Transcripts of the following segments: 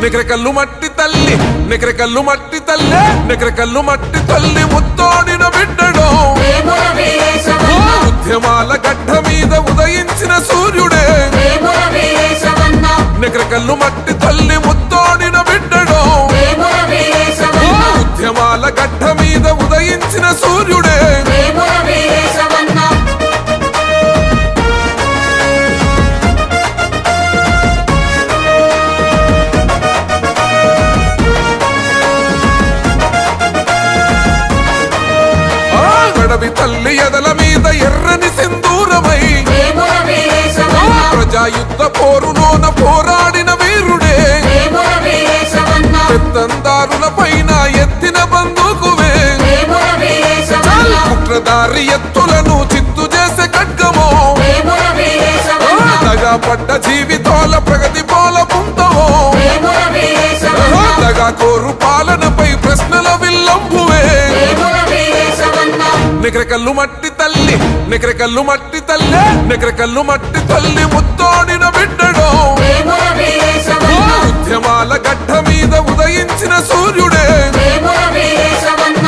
నికరకల్లు మట్టి తల్లి నికరకల్లు మట్టి తల్లి నికరకల్లు మట్టి తల్లి ముత్తోడిన బిడ్డడు వేముల వీరేశవన్న ఉద్యమాల గడ్డ మీద ఉదయించిన సూర్యుడే వేముల వీరేశవన్న నికరకల్లు మట్టి తల్లి ముత్తోడిన బిడ్డడు వేముల వీరేశవన్న ఉద్యమాల గడ్డ మీద ఉదయించిన సూర్యుడే వేముల వీరేశవన్న ఆ గడవి తల్లి ఎదల మీద ఎర్రని సింధూరమై వేముల వీరేశవన్న ప్రజాయుద్ధ పోరులోన పోరాడిన వీరుడే వేముల వీరేశవన్న పెత్తందారుల పైన ఎత్తిన బందూకువే వేముల వీరేశవన్న కుట్రదారి ఎత్తులను చిత్తు చేసే ఖడ్గమో వేముల వీరేశవన్న దగా పడ్డ జీవితాల ప్రగతి పోల పుంతమో వేముల వీరేశవన్న దగా కోరు పాలనపై ప్రశ్నల విల్లంబువే వేముల వీరేశవన్న నికరకల్లు మట్టి తల్లి నికరకల్లు మట్టి తల్లి నికరకల్లు మట్టి తల్లి ముత్తోడిన బిడ్డడు వేముల వీరేశవన్న ఉద్యమాల గడ్డ మీద ఉదయించిన సూర్యుడే వేముల వీరేశవన్న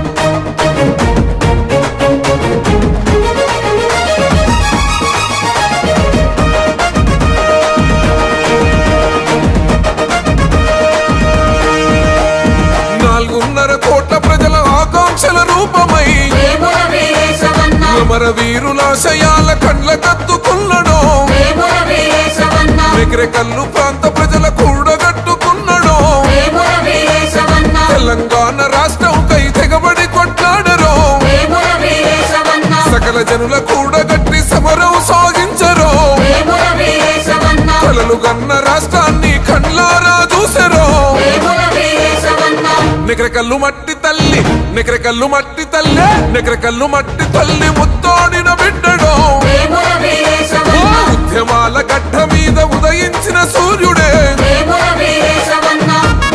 నాలుగున్నర కోట్ల ప్రజల ఆకాంక్షల రూపమై వేముల వీరేశవన్న అమర వీరులాశయాల కండ్ల కత్తుకున్నడు వేముల వీరేశవన్న నికరకల్లు ప్రాంత ప్రజల కూడగట్టుకున్నడు వేముల వీరేశవన్న తెలంగాణ రాష్ట్రం కై తెగబడి కొట్లాడరు వేముల వీరేశవన్న సకల జనుల కూడగట్టి సమరం సాగించరు వేముల వీరేశవన్న కలలు గన్న రాష్ట్రాన్ని కండ్లారా చూసెరు వేముల వీరేశవన్న నికరకల్లు మట్టి తల్లి నికరకల్లు మట్టి తల్లి నికరకల్లు మట్టి తల్లి ముత్తోడిన బిడ్డడు వేముల వీరేశవన్న ఉద్యమాల గడ్డ మీద ఉదయించిన సూర్యుడే వేముల వీరేశవన్న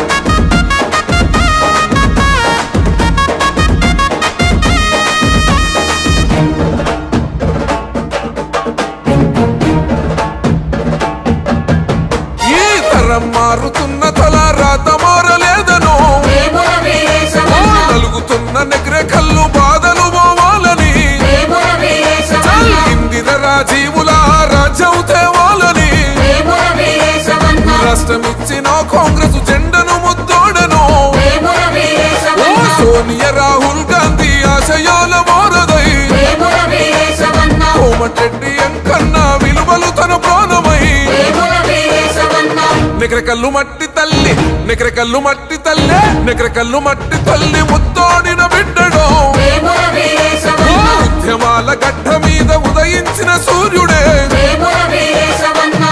ఈ తరం మారుతున్న తల రాత మారలేదను వేముల వీరేశవన్న నలుగుతున్న నెగ్రెకల్లు బాధలు పోవాలని వేముల వీరేశవన్న ఇందిర రాజీవుల రాజ్యం తేవాలని వేముల వీరేశవన్న రాష్ట్రమిచ్చిన కాంగ్రెస్ జెండను ముద్దోడను వేముల ఓ వీరేశవన్న సోనియా రాహుల్ గాంధీ ఆశయాల వారదై వేముల వీరేశవన్న కోమటిరెడ్డి ఎంకన్న విలువలు తన ప్రాణమై వేముల వీరేశవన్న నికరకల్లు మట్టి తల్లి నికరకల్లు మట్టి తల్లి నికరకల్లు మట్టి తల్లి ముత్తోడిన బిడ్డడు వేముల వీరేశవన్న ఉద్యమాల గడ్డ మీద ఉదయించిన సూర్యుడే వేముల వీరేశవన్న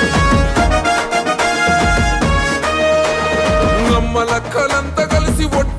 నమ్మల కలంతా కలిసి ఒట్టు